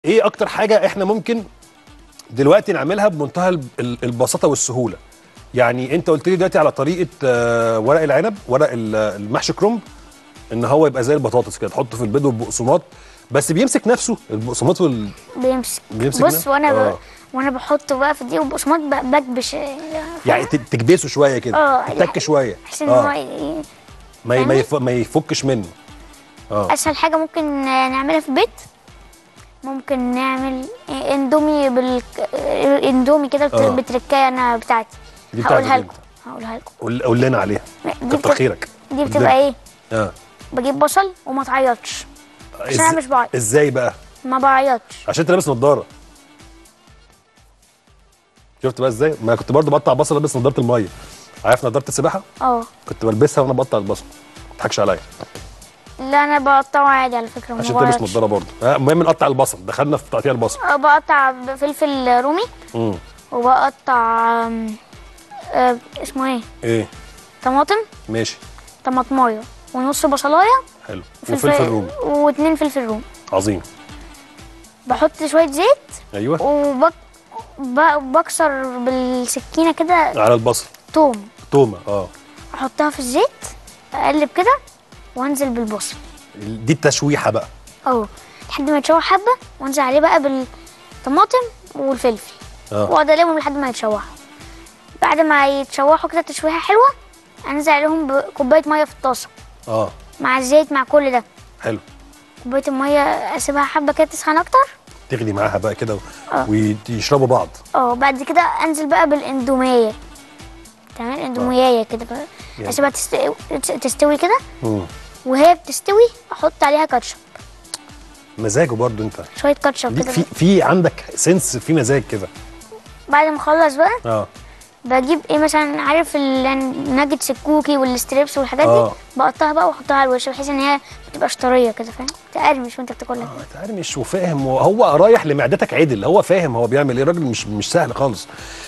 ايه اكتر حاجه احنا ممكن دلوقتي نعملها بمنتهى الب- ال- البساطه والسهوله يعني انت قلت لي دلوقتي على طريقه آه، ورق العنب ورق ال- المحشي كرنب ان هو يبقى زي البطاطس كده تحطه في البيض والبقسماط بس بيمسك نفسه البقسماط وال... بيمسك بيمسك بص نفسه؟ وانا ب... آه. وانا بحطه بقى في الدقيق والبقسماط ب- بكبش يعني ت- تكبسه شويه كده اه تك شويه بحيث ان هو اه ي- ما ي- ما, فاهمني؟ يف... ما يفكش منه اه اسهل حاجه ممكن نعملها في البيت ممكن نعمل اندومي بال اندومي كده بت- آه. بتركايه انا بتاعتي دي بتاعتك هقولها انت. لكم هقولها لكم قول قول لنا عليها دي كتر بتبقى- خيرك دي بتبقى ايه اه بجيب بصل وما تعيطش عشان انا إز- مش بعيط ازاي بقى ما بعيطش عشان انت لابس نضاره شفت بقى ازاي ما كنت برضو بقطع بصل لابس نضاره الميه عارف نضاره السباحه اه كنت بلبسها وانا بقطع البصل ما تضحكش عليا لا انا بقطعه عادي على فكره ما عشان تلبس بعيطش نضاره برضو آه، المهم نقطع البصل دخلنا في تقطيع البصل آه، بقطع فلفل رومي امم وبقطع آم، آه، اسمه ايه ايه طماطم ماشي طماطمايه ونص بصلايه حلو وفلفل رومي واتنين فلفل رومي عظيم بحط شويه زيت ايوه وبك ب- بكسر بالسكينه كده على البصل توم تومه اه احطها في الزيت اقلب كده وانزل بالبصل دي التشويحه بقى اهو لحد ما يتشوح حبه وانزل عليه بقى بالطماطم والفلفل اه واقعد اقلبهم لحد ما يتشوحوا بعد ما يتشوحوا كده تشويحه حلوه انزل عليهم بكوبايه ميه في الطاسه اه مع الزيت مع كل ده حلو كوبايه الميه اسيبها حبه كده تسخن اكتر تغلي معاها بقى كده آه. ويشربوا بعض اه بعد كده انزل بقى بالاندوميه تمام الاندوميه كده بقى يعني. اسيبها تستوي, تستوي كده مم. وهي بتستوي احط عليها كاتشب مزاجه برضو انت شويه كاتشب ليك كده في في عندك سنس في مزاج كده بعد ما اخلص بقى اه بجيب ايه مثلا عارف الناجتس الكوكي والستريبس والحاجات آه. دي بقطعها بقى واحطها على الوش بحيث ان هي ما تبقاش طريه كده فاهم تقرمش وانت بتاكلها تقرمش وفاهم وهو رايح لمعدتك عدل هو فاهم هو بيعمل ايه راجل مش مش سهل خالص